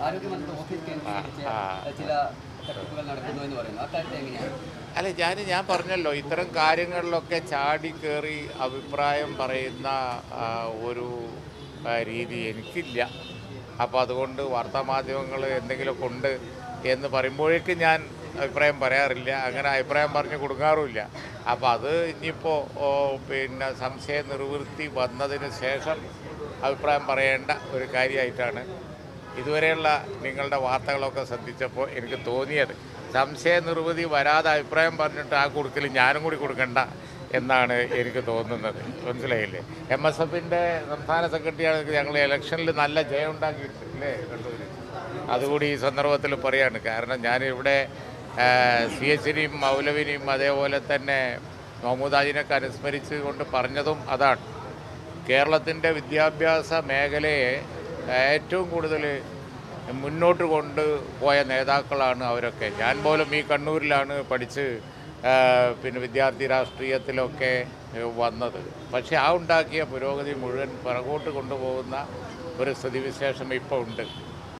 ആരോഗ്യമന്ത്രി ഓഫീസ് കേന്ദ്രീകരിച്ച് ആ, ചില തട്ടിപ്പുകൾ നടക്കുന്നു എന്ന് പറയുന്നു അക്കാര്യത്തെ എങ്ങനെയാണ് അല്ല ഞാൻ ഞാൻ പറഞ്ഞല്ലോ ഇത്തരം കാര്യങ്ങളിലൊക്കെ ചാടി കയറി അഭിപ്രായം പറയുന്ന ആ, ഒരു ആ, രീതി എനിക്കില്ല അപ്പോൾ അതുകൊണ്ട് വാർത്താമാധ്യമങ്ങൾ എന്തെങ്കിലുമൊക്കെ ഉണ്ട് എന്ന് പറയുമ്പോഴേക്കും ഞാൻ അഭിപ്രായം പറയാറില്ല അങ്ങനെ അഭിപ്രായം പറഞ്ഞ് കൊടുക്കാറുമില്ല അപ്പോൾ അത് ഇനിയിപ്പോൾ ഓ, പിന്നെ സംശയ നിർവൃത്തി വന്നതിന് ശേഷം അഭിപ്രായം പറയേണ്ട ഒരു കാര്യമായിട്ടാണ് ഇതുവരെയുള്ള നിങ്ങളുടെ വാർത്തകളൊക്കെ ശ്രദ്ധിച്ചപ്പോൾ എനിക്ക് തോന്നിയത് സംശയ നിർവൃതി വരാതെ അഭിപ്രായം പറഞ്ഞിട്ട് ആ കൊടുക്കൽ ഞാനും കൂടി കൊടുക്കണ്ട എന്നാണ് എനിക്ക് തോന്നുന്നത് മനസ്സിലായില്ലേ എം എസ് എഫിൻ്റെ സംസ്ഥാന സെക്രട്ടറിയാണ് ഞങ്ങൾ ഇലക്ഷനിൽ നല്ല ജയം ഉണ്ടാക്കിയിട്ടില്ലേ കണ്ണൂർ അതുകൂടി ഈ സന്ദർഭത്തിൽ പറയാണ് കാരണം ഞാനിവിടെ സി എച്ചിനെയും മൗലവിനെയും അതേപോലെ തന്നെ മഹമ്മൂദാജിനൊക്കെ അനുസ്മരിച്ച് കൊണ്ട് പറഞ്ഞതും അതാണ് കേരളത്തിൻ്റെ വിദ്യാഭ്യാസ മേഖലയെ ഏറ്റവും കൂടുതൽ മുന്നോട്ട് കൊണ്ട് പോയ നേതാക്കളാണ് അവരൊക്കെ ഞാൻ പോലും ഈ കണ്ണൂരിലാണ് പഠിച്ച് ആ, പിന്നെ വിദ്യാർത്ഥി രാഷ്ട്രീയത്തിലൊക്കെ ഏ, വന്നത് പക്ഷേ ആ ഉണ്ടാക്കിയ പുരോഗതി മുഴുവൻ പിറകോട്ട് കൊണ്ടുപോകുന്ന ഒരു സ്ഥിതിവിശേഷം ഇപ്പോൾ ഉണ്ട്